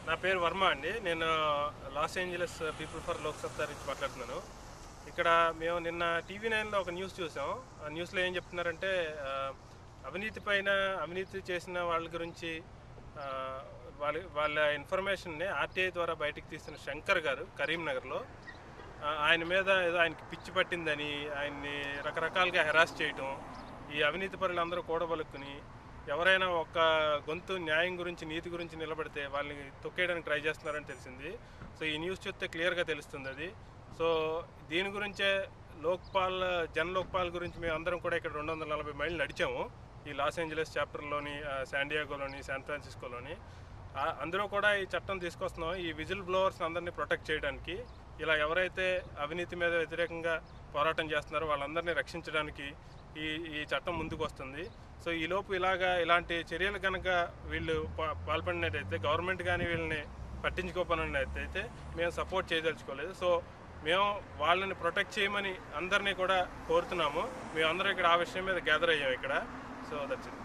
నా పేరు వర్మ అండి నేను Los Angeles people for Lok Satta నుంచి మాట్లాడుతున్నాను ఇక్కడ మేము నిన్న టీవీ నైన్లో ఒక న్యూస్ చూసాం ఆ న్యూస్లో ఏం చెప్తున్నారంటే ఆ, అవినీతి పైన అవినీతి చేసిన వాళ్ళ గురించి ఆ, వాళ్ళ వాళ్ళ ఇన్ఫర్మేషన్ని ఆర్టీఐ ద్వారా బయటకు తీసిన శంకర్ గారు కరీంనగర్లో ఆ, ఆయన మీద ఏదో ఆయనకి పిచ్చి పట్టిందని ఆయన్ని రకరకాలుగా హెరాస్ చేయటం ఈ అవినీతి పరులందరూ కూడబలుక్కుని ఎవరైనా ఒక గొంతు న్యాయం గురించి నీతి గురించి నిలబడితే వాళ్ళని తొక్కేయడానికి ట్రై చేస్తున్నారని తెలిసింది సో ఈ న్యూస్ చూస్తే క్లియర్గా తెలుస్తుంది అది సో దీని గురించే లోక్పాల్ జన్ లోక్పాల్ గురించి మేము అందరం కూడా ఇక్కడ రెండు వందల నలభై మైళ్ళు నడిచాము ఈ లాస్ ఏంజలస్ చాప్టర్లోని ఆ, శాండియాగోలోని శాన్ ఫ్రాన్సిస్కోలోని ఆ, అందులో కూడా ఈ చట్టం తీసుకొస్తున్నాం ఈ విజిల్ బ్లోవర్స్ అందరినీ ప్రొటెక్ట్ చేయడానికి ఇలా ఎవరైతే అవినీతి మీద వ్యతిరేకంగా పోరాటం చేస్తున్నారో వాళ్ళందరినీ రక్షించడానికి ఈ ఈ చట్టం ముందుకు వస్తుంది సో ఈ లోపు ఇలాగా ఇలాంటి చర్యలు కనుక వీళ్ళు పా- పాల్పడినట్టయితే గవర్నమెంట్ కానీ వీళ్ళని పట్టించుకోపనట్టయితే మేము సపోర్ట్ చేయదలుచుకోలేదు సో మేము వాళ్ళని ప్రొటెక్ట్ చేయమని అందరినీ కూడా కోరుతున్నాము మేము అందరం ఇక్కడ ఆ విషయం మీద గ్యాదర్ అయ్యాం ఇక్కడ సో దట్స్ ఇట్